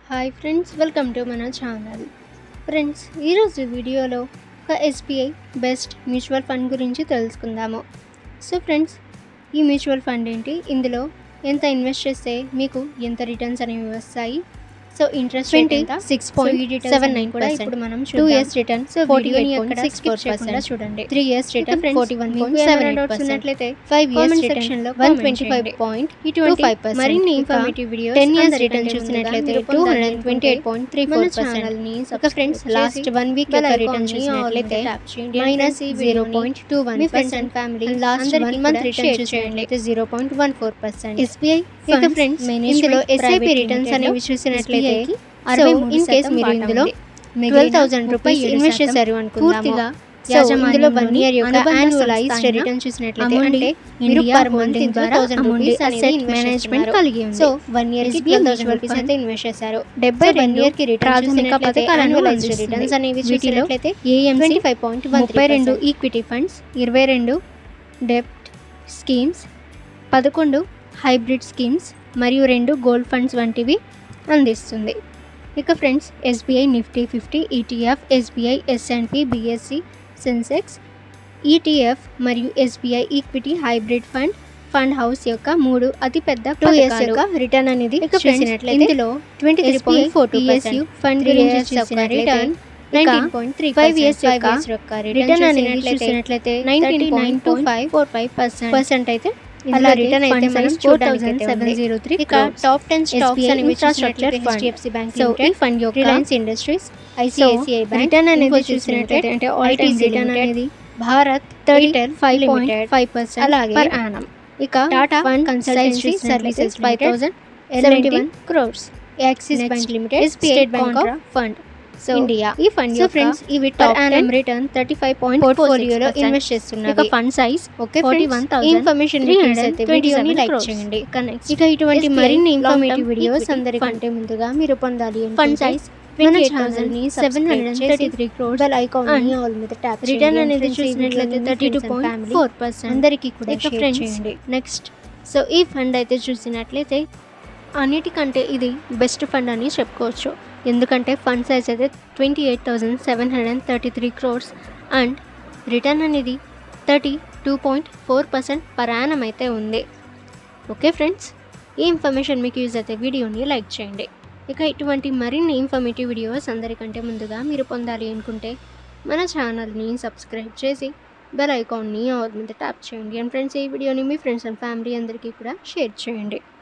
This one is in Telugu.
హాయ్ ఫ్రెండ్స్ వెల్కమ్ టు మన ఛానల్ ఫ్రెండ్స్ ఈరోజు వీడియోలో ఒక ఎస్బీఐ బెస్ట్ మ్యూచువల్ ఫండ్ గురించి తెలుసుకుందాము సో ఫ్రెండ్స్ ఈ మ్యూచువల్ ఫండ్ ఏంటి ఇందులో ఎంత ఇన్వెస్ట్ చేస్తే మీకు ఎంత రిటర్న్స్ అనేవి వస్తాయి సో ఇంట్రెస్ట్ రేట్ ఎంత సిక్స్ పాయింట్ సెవెన్ నైన్ కూడా పర్సెంట్ ఇప్పుడు మనం two years return so forty వీడియోని ఎయిట్ అక్కడ పాయింట్ సిక్స్ skip ఫోర్ చేయకుండా పర్సెంట్ చూడండి three years return forty one point seven eight percent ఉన్నట్లయితే five years comment return section లో వన్ ట్వంటీ ఫైవ్ పాయింట్ ఇటువంటి ఫైవ్ పర్సెంట్ మరిన్ని ఇంకా informative videos ten years return చూసినట్లయితే two hundred twenty eight point three మన ఫోర్ పర్సెంట్ ఛానల్ ని ఒక ఫ్రెండ్స్ లాస్ట్ వన్ వీక్ యొక్క రిటర్న్ చూసినట్లయితే minus zero point two one మీ friends percent and family last one month return చూసినట్లయితే చూసినట్లయితే zero point one four percent SBI ఇక ఫ్రెండ్స్ ఇందులో ఎస్ఐపి రిటర్న్స్ అనేవి చూసినట్లయితే సో ఇన్ కేస్ మీరు ఇందులో ట్వెల్వ్ థౌసండ్ రూపీస్ ఇన్వెస్ట్ చేశారు అనుకుందాము పూర్తిగా సో ఇందులో వన్ ఇయర్ యొక్క యాన్యువలైజ్డ్ రిటర్న్ చూసినట్లయితే అంటే మీరు పర్ మంత్ ద్వారా రూపీస్ అనేది మేనేజ్మెంట్ కలిగి ఉంది సో వన్ ఇయర్ కి SBI twelve thousand mutual rupees fund అయితే ఇన్వెస్ట్ చేశారు డెబ్బై వన్ రెండు ఇయర్ కి రిటర్న్ ప్రాథమిక చూసినట్లయితే పథకాలను యాన్యువలైజ్డ్ అందిస్తుంది. రిటర్న్స్ అనేవి వీటిలో చూసినట్లయితే ఏఎంసీ ట్వంటీ ఫైవ్ పాయింట్ ముప్పై రెండు ఈక్విటీ ఫండ్స్ ఇరవై రెండు డెప్ట్ స్కీమ్స్ పదకొండు హైబ్రిడ్ స్కీమ్స్ మరియు రెండు గోల్డ్ ఫండ్స్ వంటివి అందిస్తుంది ఇక friends SBI Nifty fifty ETF SBI S and P BSE Sensex ETF మరియు SBI equity hybrid fund fund house యొక్క మూడు అతిపెద్ద టూ ఇయర్స్ పథకాలు. యొక్క రిటర్న్ అనేది ఇక ఫ్రెండ్స్ చూసినట్లయితే ఇందులో twenty three point four two PSU fund three గురించి ఇయర్స్ యొక్క చూసినట్లయితే రిటర్న్ ఇక nineteen point three five five years years యొక్క యొక్క రిటర్న్ రిటర్న్ అనేది అనేది చూసినట్లయితే చూసినట్లయితే nineteen nineteen point point two two five four five percent percent అయితే అలాగే అలాగే రిటర్న్ అయితే ఫండ్స్ మనం అనేవి ఫోర్ చూడడానికి థౌసండ్ సెవెన్ జీరో త్రీ ఇక టాప్ టెన్ స్టాక్స్ SBI అనేవి infrastructure చూసినట్లయితే fund. హెచ్డిఎఫ్సి బ్యాంక్ సో ఈ లిమిటెడ్ ఫండ్ యొక్క Reliance industries so ICICI bank return అనేది ఇన్ఫోసిస్ చూసినట్లయితే లిమిటెడ్, అంటే all ITC time return limited, అనేది Bharat thirty Airtel five point limited five percent అలాగే పర్ యానం ఇక Tata fund consultancy consultancy services services five five thousand seventy one crores Axis Next, bank limited SBI state Bank Contra of fund so India ఈ ఫండ్ సో యొక్క ఫ్రెండ్స్ ఇవి per top annum ten return thirty five point Portfolio పోర్ట్ఫోలియోలో లో ఇన్వెస్ట్ ఇక చేస్తున్నారు fund size okay forty friends one ఈ థౌసండ్ ఇన్ఫర్మేషన్ త్రీ మీకు హండ్రెడ్ నచ్చితే ట్వంటీ వీడియోని సెవెన్ లైక్ crores. చేయండి ఇక నెక్స్ట్ ఇక ఇటువంటి SBI మరిన్ని long informative term videos equity అందరికంటే ముందుగా మీరు పొందాలి ఫండ్ సైజ్ మన ఛానల్ ని seven hundred thirty three crores bell icon And all మీద ట్యాప్ రిటర్న్ అనేది చూసినట్లయితే thirty two point four percent అందరికీ కూడా ఇక షేర్ ఫ్రెండ్స్ చేయండి నెక్స్ట్ సో ఈ ఫండ్ అయితే చూసినట్లయితే అన్నిటికంటే ఇది బెస్ట్ ఫండ్ అని చెప్పుకోవచ్చు ఎందుకంటే ఫండ్ సైజ్ అయితే twenty eight thousand seven hundred and thirty three crores and return అనేది thirty two point four percent per annum అయితే ఉంది ఓకే ఫ్రెండ్స్ ఈ ఇన్ఫర్మేషన్ మీకు యూజ్ అయితే వీడియోని లైక్ చేయండి ఇక ఇటువంటి మరిన్ని ఇన్ఫర్మేటివ్ వీడియోస్ అందరికంటే ముందుగా మీరు పొందాలి అనుకుంటే మన ఛానల్ని సబ్స్క్రైబ్ చేసి బెల్ ఐకాన్ని ఆల్ మీద ట్యాప్ చేయండి అండ్ ఫ్రెండ్స్ ఈ వీడియోని మీ ఫ్రెండ్స్ అండ్ ఫ్యామిలీ అందరికీ కూడా షేర్ చేయండి